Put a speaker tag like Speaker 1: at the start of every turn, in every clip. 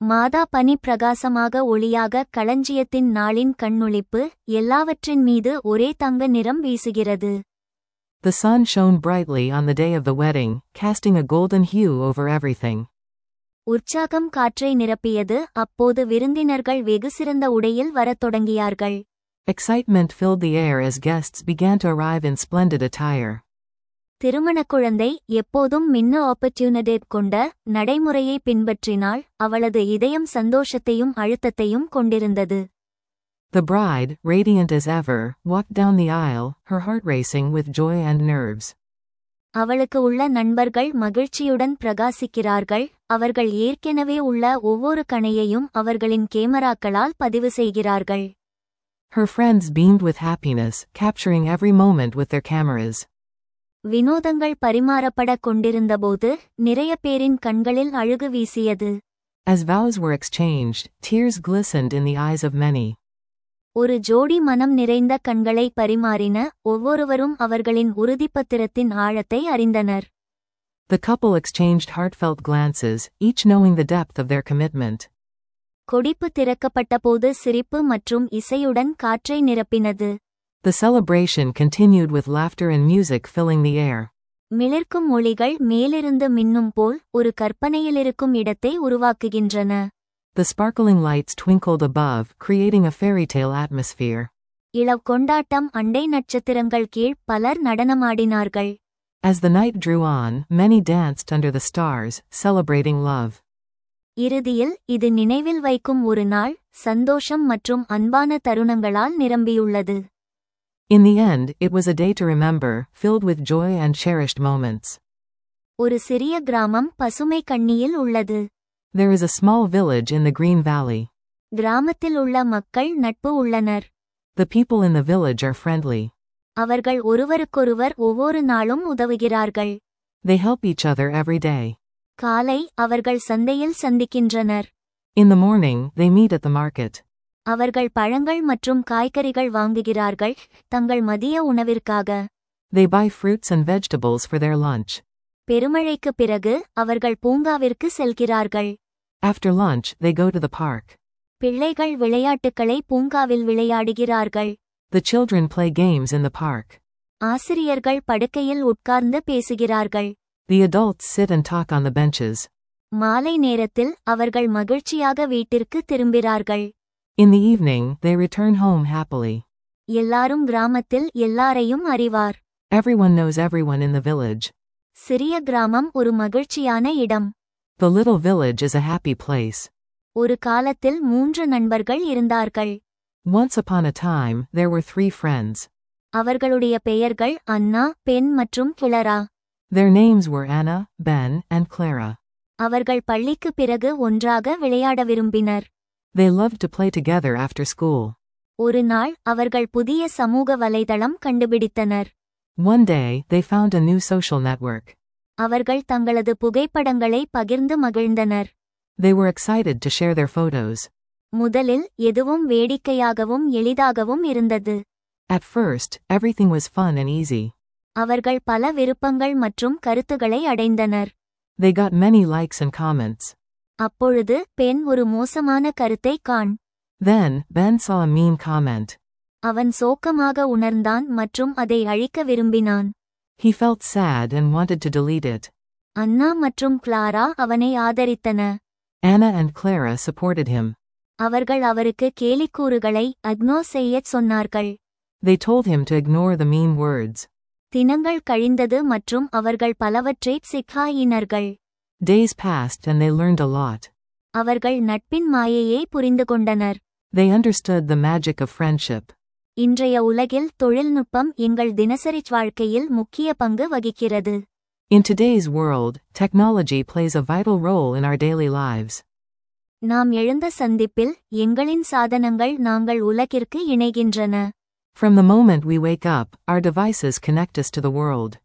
Speaker 1: மாதா பனி பிரகாசமாக ஒளியாக களஞ்சியத்தின் நாளின் கண்ணுளிப்பு எல்லாவற்றின் மீது ஒரே தங்க நிறம் வீசுகிறது
Speaker 2: The sun shone brightly on the day of the wedding, casting a golden hue over everything.
Speaker 1: உற்சாகம் காற்றை நிரப்பியது அப்போது விருந்தினர்கள் வெகு சிறந்த உடையில் வரத் தொடங்கியார்கள்
Speaker 2: Excitement filled the air as guests began to arrive in splendid attire.
Speaker 1: திருமணக் குழந்தை எப்போதும் மின்ன ஆப்பர்டியூனிடேட் கொண்ட நடைமுறையை பின்பற்றினாள் அவளது இதயம் சந்தோஷத்தையும் அழுத்தத்தையும் கொண்டிருந்தது
Speaker 2: The bride, radiant as ever, walked down the aisle, her heart racing with joy and nerves.
Speaker 1: அவளுக்கு உள்ள நண்பர்கள் மகிழ்ச்சியுடன் பிரகாசிக்கிறார்கள் அவர்கள் ஏற்கனவே உள்ள ஒவ்வொரு கணையையும் அவர்களின் கேமராக்களால் பதிவு செய்கிறார்கள்
Speaker 2: Her friends beamed with happiness, capturing every moment with their cameras.
Speaker 1: வினோதங்கள் பரிமாறப்படக் கொண்டிருந்தபோது நிறைய பேரின் கண்களில் அழுகு வீசியது
Speaker 2: As vows were exchanged, tears glistened in the eyes of many.
Speaker 1: ஒரு ஜோடி மனம் நிறைந்த கண்களை பரிமாறின ஒவ்வொருவரும் அவர்களின் உறுதிப்பத்திரத்தின் ஆழத்தை அறிந்தனர்
Speaker 2: The couple exchanged heartfelt glances, each knowing the depth of their commitment.
Speaker 1: கொடிப்பு திறக்கப்பட்டபோது சிரிப்பு மற்றும் இசையுடன் காற்றை நிரப்பினது
Speaker 2: The celebration continued with laughter and music filling the air.
Speaker 1: மிளிர்க்கும் ஒளிகள் மேலிருந்து மின்னும் போல் ஒரு கற்பனையிலிருக்கும் இடத்தை உருவாக்குகின்றன
Speaker 2: The sparkling lights twinkled above, creating a fairy tale atmosphere.
Speaker 1: இளவ் கொண்டாட்டம் அண்டை நட்சத்திரங்கள் கீழ் பலர் நடனமாடினார்கள்
Speaker 2: As the night drew on, many danced under the stars, celebrating love.
Speaker 1: இறுதியில் இது நினைவில் வைக்கும் ஒரு நாள் சந்தோஷம் மற்றும் அன்பான தருணங்களால் நிரம்பியுள்ளது
Speaker 2: In the end, it was a day to remember, filled with joy and cherished moments.
Speaker 1: ஒரு சிறிய கிராமம் பசுமை கண்ணியில் உள்ளது
Speaker 2: There is a small village in the Green Valley.
Speaker 1: கிராமத்தில் உள்ள மக்கள் நட்பு உள்ளனர்
Speaker 2: The people in the village are friendly.
Speaker 1: அவர்கள் ஒருவருக்கொருவர் ஒவ்வொரு நாளும் உதவுகிறார்கள்
Speaker 2: They help each other every day.
Speaker 1: காலை அவர்கள் சந்தையில் சந்திக்கின்றனர்
Speaker 2: In the morning, they meet at the market.
Speaker 1: அவர்கள் பழங்கள் மற்றும் காய்கறிகள் வாங்குகிறார்கள் தங்கள் மதிய உணவிற்காக
Speaker 2: They buy fruits and vegetables for their lunch.
Speaker 1: பெருமழைக்கு பிறகு அவர்கள் பூங்காவிற்கு செல்கிறார்கள்
Speaker 2: After lunch, they go to the park.
Speaker 1: பிள்ளைகள் விளையாட்டுக்களை பூங்காவில் விளையாடுகிறார்கள்
Speaker 2: The children play games in the park.
Speaker 1: ஆசிரியர்கள் படுக்கையில் உட்கார்ந்து பேசுகிறார்கள்
Speaker 2: The adults sit and talk on the benches.
Speaker 1: மாலை நேரத்தில் அவர்கள் மகிழ்ச்சியாக வீட்டிற்கு திரும்புகிறார்கள்
Speaker 2: In the evening, they return home happily.
Speaker 1: எல்லாரும் கிராமத்தில் எல்லாரையும் அறிவார்
Speaker 2: Everyone knows everyone in the village.
Speaker 1: சிறிய கிராமம் ஒரு மகிழ்ச்சியான இடம்
Speaker 2: The little village is a happy place.
Speaker 1: ஒரு காலத்தில் மூன்று நண்பர்கள் இருந்தார்கள்
Speaker 2: Once upon a time, there were three friends.
Speaker 1: அவர்களுடைய பெயர்கள் அன்னா பென் மற்றும் கிளரா
Speaker 2: Their names were Anna, Ben, and Clara.
Speaker 1: அவர்கள் பள்ளிக்கு பிறகு ஒன்றாக விளையாட விரும்பினர்
Speaker 2: They loved to play together after school.
Speaker 1: ஒரு நாள் அவர்கள் புதிய சமூக வலைதளம் கண்டுபிடித்தனர்
Speaker 2: One day, they found a new social network.
Speaker 1: அவர்கள் தங்களது புகைப்படங்களை பகிர்ந்து மகிழ்ந்தனர்
Speaker 2: They were excited to share their photos.
Speaker 1: முதலில் எதுவும் வேடிக்கையாகவும் எளிதாகவும் இருந்தது
Speaker 2: At first, everything was fun and easy.
Speaker 1: அவர்கள் பல விருப்பங்கள் மற்றும் கருத்துகளை அடைந்தனர்
Speaker 2: They got many likes and comments.
Speaker 1: அப்பொழுது பெண் ஒரு மோசமான கருத்தை காண்
Speaker 2: Then, Ben saw a mean comment.
Speaker 1: அவன் சோக்கமாக உணர்ந்தான் மற்றும் அதை அழிக்க விரும்பினான்
Speaker 2: He felt sad and wanted to delete it.
Speaker 1: அன்னா மற்றும் கிளாரா அவனை ஆதரித்தன
Speaker 2: Anna and Clara supported him.
Speaker 1: அவர்கள் அவருக்கு கேலிக்கூறுகளை அக்னோ செய்யச் சொன்னார்கள்
Speaker 2: They told him to ignore the mean words.
Speaker 1: தினங்கள் கழிந்தது மற்றும் அவர்கள் பலவற்றைச் சிக்காயினர்கள்
Speaker 2: Days passed and they learned a lot.
Speaker 1: அவர்கள் நட்பின் மாயையை புரிந்து கொண்டனர்
Speaker 2: They understood the magic of friendship.
Speaker 1: இன்றைய உலகில் தொழில்நுட்பம் எங்கள் தினசரி வாழ்க்கையில் முக்கிய பங்கு வகிக்கிறது
Speaker 2: In today's world, technology plays a vital role in our daily lives.
Speaker 1: நாம் எழுந்த சந்திப்பில் எங்களின் சாதனங்கள் நாங்கள் உலகிற்கு இணைகின்றன
Speaker 2: From the moment we wake up, our devices connect us to the world.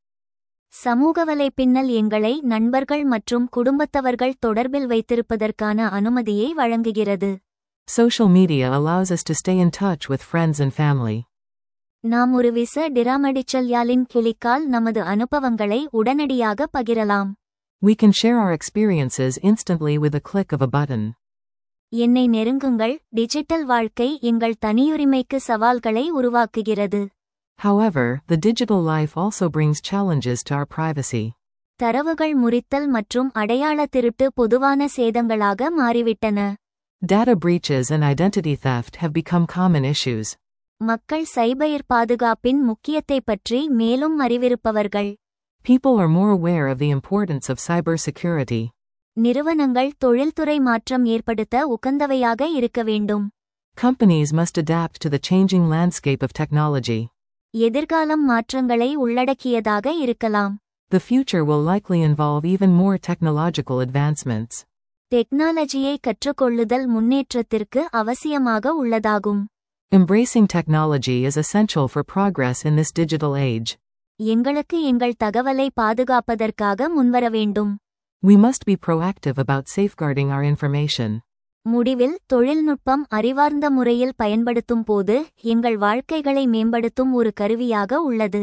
Speaker 1: சமூக வலைப்பின்னல் எங்களை நண்பர்கள் மற்றும் குடும்பத்தவர்கள் தொடர்பில் வைத்திருப்பதற்கான அனுமதியை வழங்குகிறது
Speaker 2: Social media allows us to stay in touch with friends and family.
Speaker 1: நாம் ஒரு விச டிராமடிச்சல்யாலின் கிளிக்கால் நமது அனுபவங்களை உடனடியாக பகிரலாம்
Speaker 2: We can share our experiences instantly with a click of a button.
Speaker 1: என்னை நெருங்குங்கள் டிஜிட்டல் வாழ்க்கை எங்கள் தனியுரிமைக்கு சவால்களை உருவாக்குகிறது
Speaker 2: However, the digital life also brings challenges to our privacy.
Speaker 1: தரவுகள் முறித்தல் மற்றும் அடையாள திருட்டு பொதுவான சேதங்களாக மாறிவிட்டன
Speaker 2: Data breaches and identity theft have become common issues.
Speaker 1: மக்கள் சைபர் பாதுகாப்பின் முக்கியத்தை பற்றி மேலும் அறிவிருப்பவர்கள்
Speaker 2: People are more aware of the importance of cybersecurity.
Speaker 1: நிறுவனங்கள் தொழில்துறை மாற்றம் ஏற்படுத்த உகந்தவையாக இருக்க வேண்டும்
Speaker 2: Companies must adapt to the changing landscape of technology.
Speaker 1: எதிர்காலம் மாற்றங்களை உள்ளடக்கியதாக இருக்கலாம்
Speaker 2: The future will likely involve even more technological advancements.
Speaker 1: டெக்னாலஜியை கற்றுக்கொள்ளுதல் முன்னேற்றத்திற்கு அவசியமாக உள்ளதாகும்
Speaker 2: Embracing technology is essential for progress in this digital age.
Speaker 1: எங்களுக்கு எங்கள் தகவலை பாதுகாப்பதற்காக முன்வர வேண்டும்
Speaker 2: We must be proactive about safeguarding our information.
Speaker 1: முடிவில் தொழில்நுட்பம் அறிவார்ந்த முறையில் பயன்படுத்தும் போது எங்கள் வாழ்க்கைகளை மேம்படுத்தும் ஒரு கருவியாக உள்ளது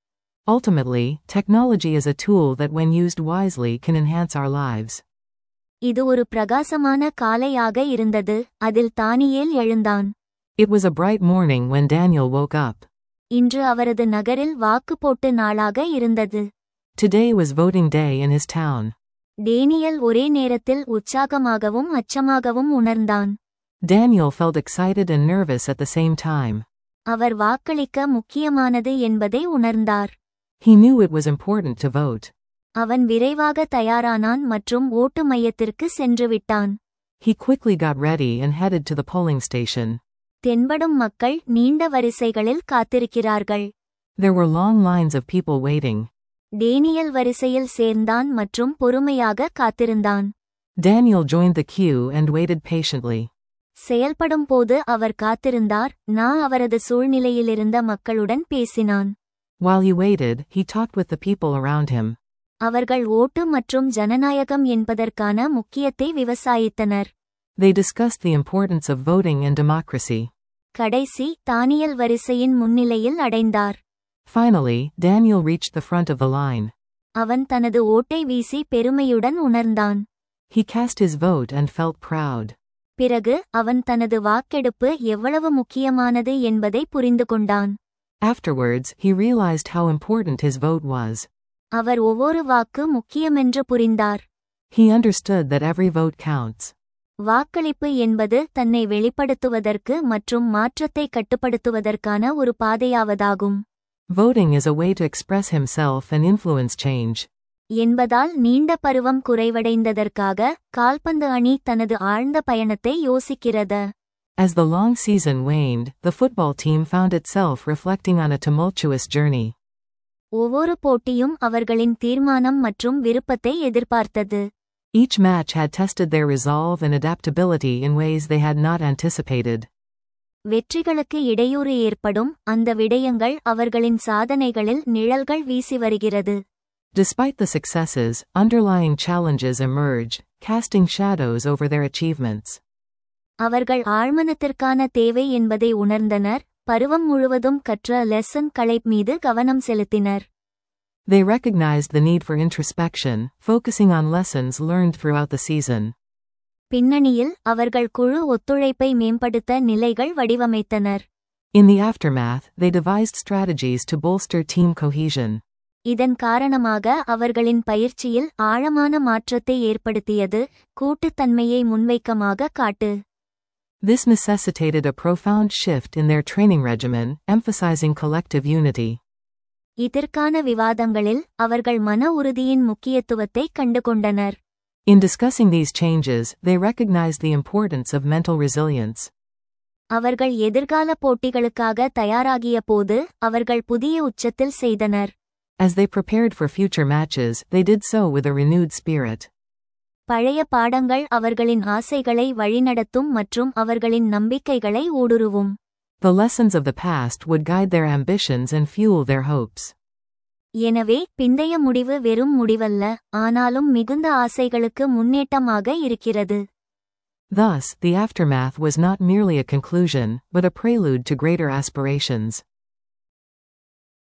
Speaker 2: Ultimately, technology is a tool that when used wisely can enhance our lives.
Speaker 1: இது ஒரு பிரகாசமான காலையாக இருந்தது அதில் தானியேல் எழுந்தான்
Speaker 2: It was a bright morning when Daniel woke up.
Speaker 1: இன்று அவரது நகரில் வாக்கு போட்டு நாளாக இருந்தது
Speaker 2: Today was voting day in his town.
Speaker 1: Daniel ஒரே நேரத்தில் உற்சாகமாகவும் அச்சமாகவும் உணர்ந்தான்
Speaker 2: Daniel felt excited and nervous at the same time.
Speaker 1: அவர் வாக்களிக்க முக்கியமானது என்பதை உணர்ந்தார்
Speaker 2: He knew it was important to vote.
Speaker 1: அவன் விரைவாக தயாரானான் மற்றும் ஓட்டு மையத்திற்கு சென்று விட்டான்
Speaker 2: He quickly got ready and headed to the polling station.
Speaker 1: தென்படும் மக்கள் நீண்ட வரிசைகளில் காத்திருக்கிறார்கள்
Speaker 2: There were long lines of people waiting.
Speaker 1: Daniel வரிசையில் சேர்ந்தான் மற்றும் பொறுமையாக காத்திருந்தான்
Speaker 2: Daniel joined the queue and waited patiently.
Speaker 1: செயல்படும் போது அவர் காத்திருந்தார் நான் அவரது சூழ்நிலையிலிருந்த மக்களுடன் பேசினான்
Speaker 2: While he waited, he talked with the people around him.
Speaker 1: அவர்கள் ஓட்டு மற்றும் ஜனநாயகம் என்பதற்கான முக்கியத்தை விவசாயித்தனர்
Speaker 2: They discussed the importance of voting and democracy.
Speaker 1: கடைசி தானியல் வரிசையின் முன்னிலையில் அடைந்தார்
Speaker 2: Finally, Daniel reached the front of the line.
Speaker 1: அவன் தனது ஓட்டை வீசி பெருமையுடன் உணர்ந்தான்
Speaker 2: He cast his vote and felt proud.
Speaker 1: பிறகு அவன் தனது வாக்கெடுப்பு எவ்வளவு முக்கியமானது என்பதை புரிந்து கொண்டான்
Speaker 2: Afterwards, he realized how important his vote was.
Speaker 1: அவர் ஒவ்வொரு வாக்கு முக்கியமென்று புரிந்தார்
Speaker 2: He understood that every vote counts.
Speaker 1: வாக்களிப்பு என்பது தன்னை வெளிப்படுத்துவதற்கு மற்றும் மாற்றத்தை கட்டுப்படுத்துவதற்கான ஒரு பாதையாவதாகும்
Speaker 2: Voting is a way to express himself and influence change.
Speaker 1: என்பதால் நீண்ட பருவம் குறைவடைந்ததற்காக கால்பந்து அணி தனது ஆழ்ந்த பயணத்தை யோசிக்கிறது
Speaker 2: As the long season waned, the football team found itself reflecting on a tumultuous journey.
Speaker 1: ஒவ்வொரு போட்டியும் அவர்களின் தீர்மானம் மற்றும் விருப்பத்தை எதிர்பார்த்தது
Speaker 2: Each match had tested their resolve and adaptability in ways they had not anticipated.
Speaker 1: வெற்றிகளுக்கு இடையூறு ஏற்படும் அந்த விடயங்கள் அவர்களின் சாதனைகளில் நிழல்கள் வீசி வருகிறது
Speaker 2: Despite the successes, underlying challenges emerge, casting shadows over their achievements.
Speaker 1: அவர்கள் ஆழ்மனத்திற்கான தேவை என்பதை உணர்ந்தனர் பருவம் முழுவதும் கற்ற லெசன் களை மீது கவனம் செலுத்தினர்
Speaker 2: They recognized the need for introspection, focusing on lessons learned throughout the season.
Speaker 1: பின்னணியில் அவர்கள் குழு ஒத்துழைப்பை மேம்படுத்த நிலைகள் வடிவமைத்தனர்
Speaker 2: In the aftermath, they devised strategies to bolster team cohesion.
Speaker 1: இதன் காரணமாக அவர்களின் பயிற்சியில் ஆழமான மாற்றத்தை ஏற்படுத்தியது கூட்டுத்தன்மையை முன்வைக்கமாக காட்டு
Speaker 2: This necessitated a profound shift in their training regimen, emphasizing collective unity.
Speaker 1: இதற்கான விவாதங்களில் அவர்கள் மன உறுதியின் முக்கியத்துவத்தை கண்டுகொண்டனர்
Speaker 2: In discussing these changes, they recognized the importance of mental resilience.
Speaker 1: அவர்கள் எதிர்கால போட்டிகளுக்காக தயாராகிய போது அவர்கள் புதிய உச்சத்தில் செய்தனர்
Speaker 2: As they prepared for future matches, they did so with a renewed spirit.
Speaker 1: பழைய பாடங்கள் அவர்களின் ஆசைகளை வழிநடத்தும் மற்றும் அவர்களின் நம்பிக்கைகளை ஊடுருவும்
Speaker 2: The lessons of the past would guide their ambitions and fuel their hopes.
Speaker 1: எனவே பிந்தைய முடிவு வெறும் முடிவல்ல ஆனாலும் மிகுந்த ஆசைகளுக்கு முன்னேட்டமாக இருக்கிறது
Speaker 2: Thus, the aftermath was not merely a conclusion, but a prelude to greater aspirations.